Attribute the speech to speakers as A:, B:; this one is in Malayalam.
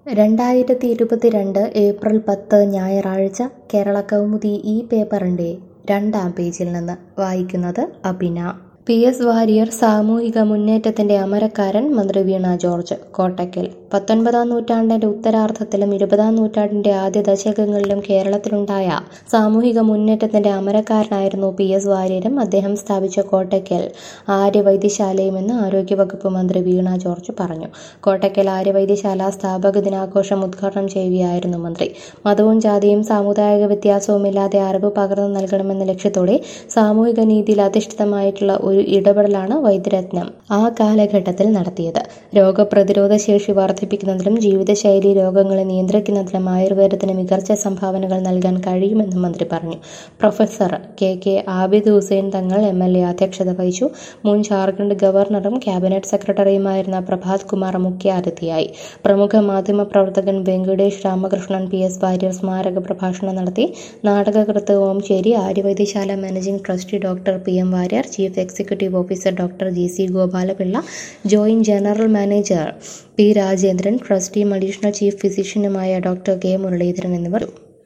A: രണ്ടായിരത്തി ഇരുപത്തിരണ്ട് ഏപ്രിൽ പത്ത് ഞായറാഴ്ച കേരള കൗമുദി ഈ പേപ്പറിൻ്റെ രണ്ടാം പേജിൽ നിന്ന് വായിക്കുന്നത് അബിന പി എസ് വാര്യർ സാമൂഹിക മുന്നേറ്റത്തിന്റെ അമരക്കാരൻ മന്ത്രി വീണ ജോർജ് കോട്ടയ്ക്കൽ പത്തൊൻപതാം നൂറ്റാണ്ടിന്റെ ഉത്തരാർദ്ധത്തിലും ഇരുപതാം നൂറ്റാണ്ടിന്റെ ആദ്യ ദശകങ്ങളിലും കേരളത്തിലുണ്ടായ സാമൂഹിക മുന്നേറ്റത്തിന്റെ അമരക്കാരനായിരുന്നു പി എസ് വാര്യരും അദ്ദേഹം സ്ഥാപിച്ച കോട്ടയ്ക്കൽ ആര്യവൈദ്യശാലയുമെന്ന് ആരോഗ്യവകുപ്പ് മന്ത്രി വീണ ജോർജ് പറഞ്ഞു കോട്ടയ്ക്കൽ ആര്യവൈദ്യശാല സ്ഥാപക ദിനാഘോഷം ഉദ്ഘാടനം ചെയ്യുകയായിരുന്നു മന്ത്രി മതവും ജാതിയും സാമുദായിക വ്യത്യാസവുമില്ലാതെ അറിവ് പകർന്നു നൽകണമെന്ന ലക്ഷ്യത്തോടെ സാമൂഹിക നീതിയിൽ അധിഷ്ഠിതമായിട്ടുള്ള ഒരു ഇടപെടലാണ് വൈദ്യരത്നം ആ കാലഘട്ടത്തിൽ നടത്തിയത് രോഗപ്രതിരോധ ശേഷി വർദ്ധിപ്പിക്കുന്നതിലും ജീവിതശൈലി രോഗങ്ങളെ നിയന്ത്രിക്കുന്നതിലും ആയുർവേദത്തിന് മികച്ച സംഭാവനകൾ നൽകാൻ കഴിയുമെന്നും മന്ത്രി പറഞ്ഞു professor K K Abid Hussain Thangal M L A അധ്യക്ഷത വഹിച്ചു മുൻ ജാർഖണ്ഡ് ഗവർണറും ക്യാബിനറ്റ് സെക്രട്ടറിയുമായിരുന്ന പ്രഭാത് കുമാർ മുഖ്യാതിഥിയായി പ്രമുഖ മാധ്യമ പ്രവർത്തകൻ വെങ്കടേഷ് രാമകൃഷ്ണൻ പി എസ് വാര്യർ സ്മാരക പ്രഭാഷണം നടത്തി നാടകകൃത്ത് Omchery Aryavaidyasala managing trustee doctor P M Warrier chief executive officer doctor G C Gopalapillai joint general manager P Rajendran ട്രസ്റ്റിയും അഡീഷണൽ ചീഫ് ഫിസിഷ്യനുമായ ഡോക്ടർ കെ മുരളീധരൻ എന്നിവർ